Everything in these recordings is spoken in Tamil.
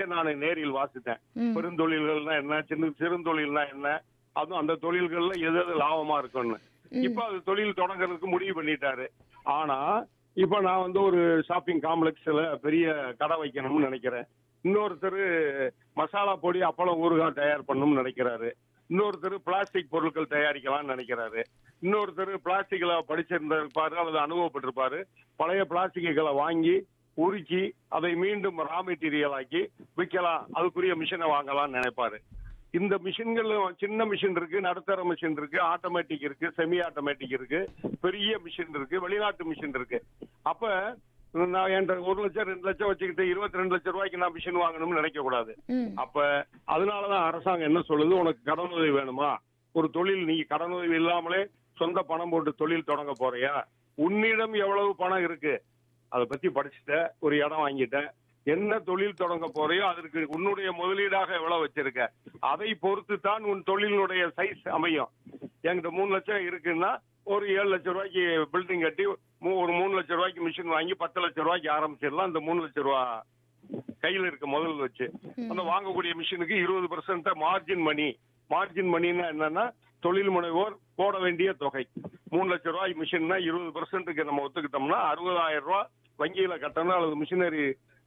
நான் நேரில் வாசித்தேன் ம். பெருந்தொழில்கள்னா என்ன சின்ன சிறுந்தொழில்னா என்ன அதுவும் அந்த தொழில்கள்ல எது எது லாபமா இருக்கும்னு இப்ப அது தொழில் தொடங்குறதுக்கு முடிவு பண்ணிட்டாரு ஆனா இப்ப நான் வந்து ஒரு ஷாப்பிங் காம்ப்ளெக்ஸ்ல பெரிய கடை வைக்கணும்னு நினைக்கிறேன் இன்னொருத்தர் மசாலா பொடி அப்பளம் ஊறுகாய் தயார் பண்ணணும்னு நினைக்கிறாரு இன்னொருத்தர் பிளாஸ்டிக் பொருட்கள் தயாரிக்கலாம்னு நினைக்கிறாரு இன்னொருத்தர் பிளாஸ்டிக்ல படிச்சிருந்திருப்பாரு அல்லது அனுபவப்பட்டிருப்பாரு பழைய பிளாஸ்டிக்குகளை வாங்கி உருக்கி அதை மீண்டும் ரா மெட்டீரியல் ஆக்கி விற்கலாம் அதுக்குரிய மிஷினை வாங்கலாம்னு நினைப்பாரு இந்த மிஷின்கள் சின்ன மிஷின் இருக்கு நடுத்தர மிஷின் இருக்கு ஆட்டோமேட்டிக் இருக்கு செமி ஆட்டோமேட்டிக் இருக்கு பெரிய மிஷின் இருக்கு வெளிநாட்டு மிஷின் இருக்கு அப்ப நான் என்கிட்ட ஒரு லட்சம் ரெண்டு லட்சம் வச்சுக்கிட்டு இருபத்தி ரெண்டு லட்சம் ரூபாய்க்கு நான் மிஷின் வாங்கணும்னு நினைக்க கூடாது ம். அப்ப அதனாலதான் அரசாங்கம் என்ன சொல்லுது உனக்கு கடனுதவி வேணுமா ஒரு தொழில் நீ கடனுதவி இல்லாமலே சொந்த பணம் போட்டு தொழில் தொடங்க போறியா உன்னிடம் எவ்வளவு பணம் இருக்கு அதை பத்தி படிச்சுட்ட ஒரு இடம் வாங்கிட்ட என்ன தொழில் தொடங்க போறியோ அதற்கு உன்னுடைய முதலீடாக எவ்வளவு வச்சிருக்க அதை பொறுத்து தான் உன் தொழிலினுடைய சைஸ் அமையும் என்கிட்ட மூணு லட்சம் இருக்குன்னா ஒரு ஏழு லட்சம் ரூபாய்க்கு பில்டிங் கட்டி மூ- ஒரு மூணு லட்சம் ரூபாய்க்கு மிஷின் வாங்கி பத்து லட்சம் ரூபாய்க்கு ஆரம்பிச்சிடலாம் அந்த மூணு லட்சம் ரூபா கையில இருக்க முதல் வச்சு அந்த வாங்கக்கூடிய மிஷினுக்கு இருபது பர்சன்ட் மார்ஜின் மணி மார்ஜின் மணின்னா என்னன்னா தொழில் முனைவோர் போட வேண்டிய தொகை மூணு லட்சம் ரூபாய் மிஷின்னா இருபது பர்சன்ட்டுக்கு நம்ம ஒத்துக்கிட்டோம்னா அறுபதாயிரம் ரூபாய் வங்கியில கட்டணும் அல்லது மிஷினரி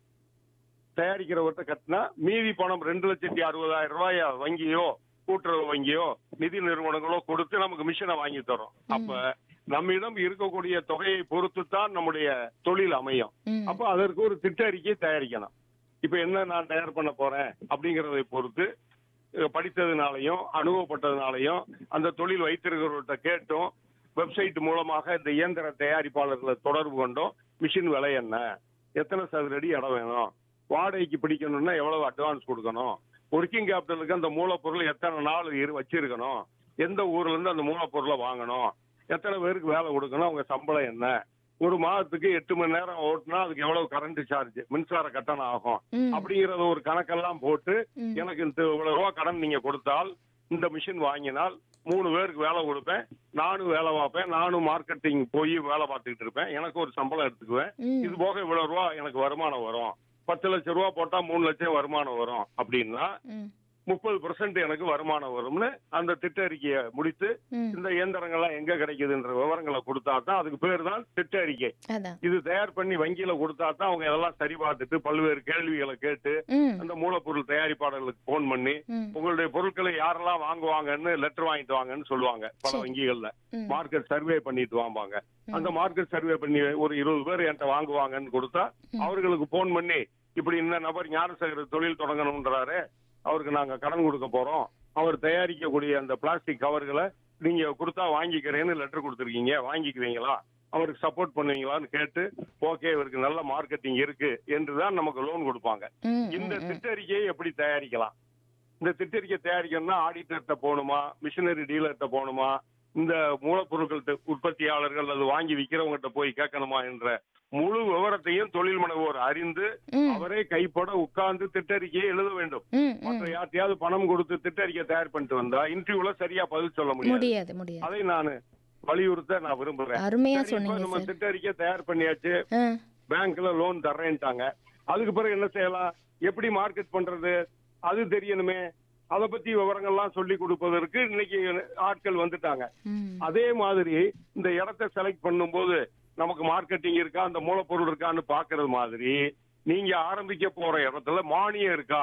தயாரிக்கிறவர்கிட்ட கட்டினா மீதி பணம் ரெண்டு லட்சத்தி அறுபதாயிரம் ரூபாய வங்கியோ கூட்டுறவு வங்கியோ நிதி நிறுவனங்களோ கொடுத்து நமக்கு மிஷினை வாங்கி தரும் அப்ப நம்மிடம் இருக்கக்கூடிய தொகையை பொறுத்து தான் நம்முடைய தொழில் அமையும் ம். அப்ப அதற்கு ஒரு திட்ட அறிக்கை தயாரிக்கணும் இப்ப என்ன நான் தயார் பண்ண போறேன் அப்படிங்கறதை பொறுத்து அஹ், படித்ததுனாலையும் அனுபவப்பட்டதுனாலையும் அந்த தொழில் வைத்திருக்கிறவர்கிட்ட கேட்டும் வெப்சைட் மூலமாக இந்த இயந்திர தயாரிப்பாளர்களை தொடர்பு கொண்டோம் மிஷின் விலை என்ன எத்தனை சதுரடி இடம் வேணும் வாடகைக்கு பிடிக்கணும்னா எவ்வளவு அட்வான்ஸ் கொடுக்கணும் ஒர்க்கிங் கேபிட்டலுக்கு அந்த மூலப்பொருள் எத்தனை நாள் இரு வச்சிருக்கணும் எந்த ஊர்ல இருந்து அந்த மூலப்பொருளை வாங்கணும் எத்தனை பேருக்கு வேலை கொடுக்கணும் அவங்க சம்பளம் என்ன ஒரு மாதத்துக்கு எட்டு மணி நேரம் ஓட்டுனா அதுக்கு எவ்வளவு கரண்ட் சார்ஜ் மின்சார கட்டணம் ஆகும் ம். அப்படிங்கறத ஒரு கணக்கெல்லாம் போட்டு ம். எனக்கு இந்த இவ்வளவு ரூபா கடன் நீங்க கொடுத்தால் இந்த மிஷின் வாங்கினால் மூணு பேருக்கு வேலை கொடுப்பேன் நானும் வேலை பார்ப்பேன் நானும் மார்க்கெட்டிங் போய் வேலை பார்த்துக்கிட்டு இருப்பேன் எனக்கு ஒரு சம்பளம் எடுத்துக்குவேன் ம். இது போக இவ்வளவு ரூபா எனக்கு வருமானம் வரும் பத்து லட்சம் ரூபா போட்டா மூணு லட்சம் வருமானம் வரும் அப்படின்னா ம். முப்பது பர்சன்ட் எனக்கு வருமானம் வரும்னு அந்த திட்ட அறிக்கையை முடித்து ம். இந்த இயந்திரங்கள்லாம் எங்க கிடைக்குதுன்ற விவரங்களை கொடுத்தா தான் அதுக்கு பேர் தான் திட்ட அறிக்கை அதான் இது தயார் பண்ணி வங்கியில கொடுத்தா தான் அவங்க இதெல்லாம் சரி பார்த்துட்டு பல்வேறு கேள்விகளை கேட்டு ம். அந்த மூலப்பொருள் தயாரிப்பாளர்களுக்கு போன் பண்ணி ம். உங்களுடைய பொருட்களை யாரெல்லாம் வாங்குவாங்கன்னு லெட்டர் வாங்கிட்டு வாங்கன்னு சொல்லுவாங்க பல சரி. வங்கிகள்ல ம். மார்க்கெட் சர்வே பண்ணிட்டு வாம்பாங்க அந்த மார்க்கெட் சர்வே பண்ணி ஒரு இருபது பேர் என்கிட்ட வாங்குவாங்கன்னு கொடுத்தா அவர்களுக்கு போன் பண்ணி இப்படி இந்த நபர் ஞானசேகர் தொழில் தொடங்கணும்ன்றாரு அவருக்கு நாங்க கடன் கொடுக்க போறோம் அவர் தயாரிக்கக்கூடிய அந்த பிளாஸ்டிக் கவர்களை நீங்க கொடுத்தா வாங்கிக்கிறேன்னு லெட்டர் கொடுத்துருக்கீங்க வாங்கிக்குவீங்களா அவருக்கு சப்போர்ட் பண்ணுவீங்களான்னு கேட்டு ஓகே இவருக்கு நல்ல மார்க்கெட்டிங் இருக்கு என்றுதான் நமக்கு லோன் கொடுப்பாங்க ம். இந்த திட்டறிக்கையை எப்படி தயாரிக்கலாம் இந்த திட்டறிக்கை தயாரிக்கணும்னா ஆடிட்டர்கிட்ட போகணுமா மிஷினரி டீலர்கிட்ட போகணுமா இந்த மூலப்பொருட்கள் த- உற்பத்தியாளர்கள் அது வாங்கி விற்கிறவங்ககிட்ட போய் கேட்கணுமா என்ற முழு விவரத்தையும் தொழில் முனைவோர் அறிந்து ம். அவரே கைப்பட உட்கார்ந்து திட்டறிக்கையை எழுத வேண்டும் ம். ம். மற்ற யார்ட்டையாவது பணம் கொடுத்து திட்டறிக்கை தயார் பண்ணிட்டு வந்தா இன்டர்வியூல சரியா பதில் சொல்ல முடியாது முடியாது முடியாது அதை நான் வலியுறுத்த நான் விரும்புறேன் அருமையா சரி, இப்ப சொன்னீங்க நம்ம சார் திட்டறிக்கை தயார் பண்ணியாச்சு ஆ. பேங்க்ல லோன் தர்றேன்ட்டாங்க அதுக்கு பிறகு என்ன செய்யலாம் எப்படி மார்க்கெட் பண்றது அது தெரியணுமே அத பத்தி விவரங்கள்லாம் சொல்லி கொடுப்பதற்கு இன்னைக்கு ஆட்கள் வந்துட்டாங்க ம். அதே மாதிரி இந்த இடத்தை செலக்ட் பண்ணும்போது நமக்கு மார்க்கெட்டிங் இருக்கா அந்த மூலப்பொருள் இருக்கான்னு பாக்குறது மாதிரி நீங்க ஆரம்பிக்க போற இடத்துல மானியம் இருக்கா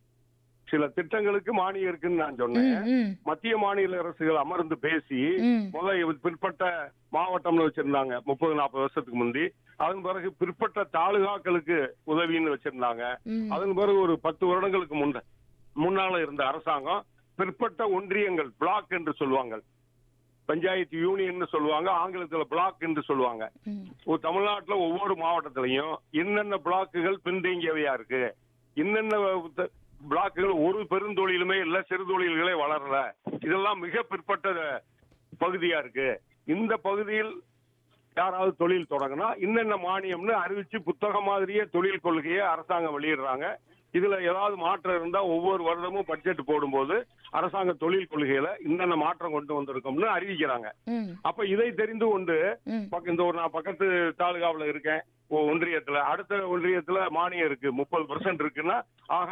சில திட்டங்களுக்கு மானியம் இருக்குன்னு நான் சொன்னேன் ம். ம். மத்திய மாநில அரசுகள் அமர்ந்து பேசி ம். முதல் பிற்பட்ட மாவட்டம்னு வச்சிருந்தாங்க முப்பது நாற்பது வருஷத்துக்கு முந்தி அதன் பிறகு பிற்பட்ட தாலுகாக்களுக்கு உதவின்னு வச்சிருந்தாங்க ம். அதன் பிறகு ஒரு பத்து வருடங்களுக்கு முன்ன முன்னால இருந்த அரசாங்கம் பிற்பட்ட ஒன்றியங்கள் பிளாக் என்று சொல்லுவாங்க பஞ்சாயத்து யூனியன் சொல்லுவாங்க ஆங்கிலத்துல பிளாக் என்று சொல்லுவாங்க ம். ஒரு தமிழ்நாட்டுல ஒவ்வொரு மாவட்டத்திலையும் என்னென்ன பிளாக்குகள் பின்தங்கியவையா இருக்கு என்னென்ன த- பிளாக்குகள் ஒரு பெருந்தொழிலுமே இல்ல சிறு தொழில்களே வளரல இதெல்லாம் மிக பிற்பட்ட பகுதியா இருக்கு இந்த பகுதியில் யாராவது தொழில் தொடங்கினா என்னென்ன மானியம்னு அறிவிச்சு புத்தகம் மாதிரியே தொழில் கொள்கையை அரசாங்கம் வெளியிடுறாங்க இதுல ஏதாவது மாற்றம் இருந்தா ஒவ்வொரு வருடமும் பட்ஜெட் போடும்போது அரசாங்க தொழில் கொள்கையில என்னென்ன மாற்றம் கொண்டு வந்திருக்கோம்னு அறிவிக்கிறாங்க ம். அப்ப இதை தெரிந்து கொண்டு ம். பக்க- இந்த ஒரு நான் பக்கத்து தாலுகாவுல இருக்கேன் ஒ- ஒன்றியத்துல அடுத்த ஒன்றியத்துல மானியம் இருக்கு முப்பது இருக்குன்னா ஆக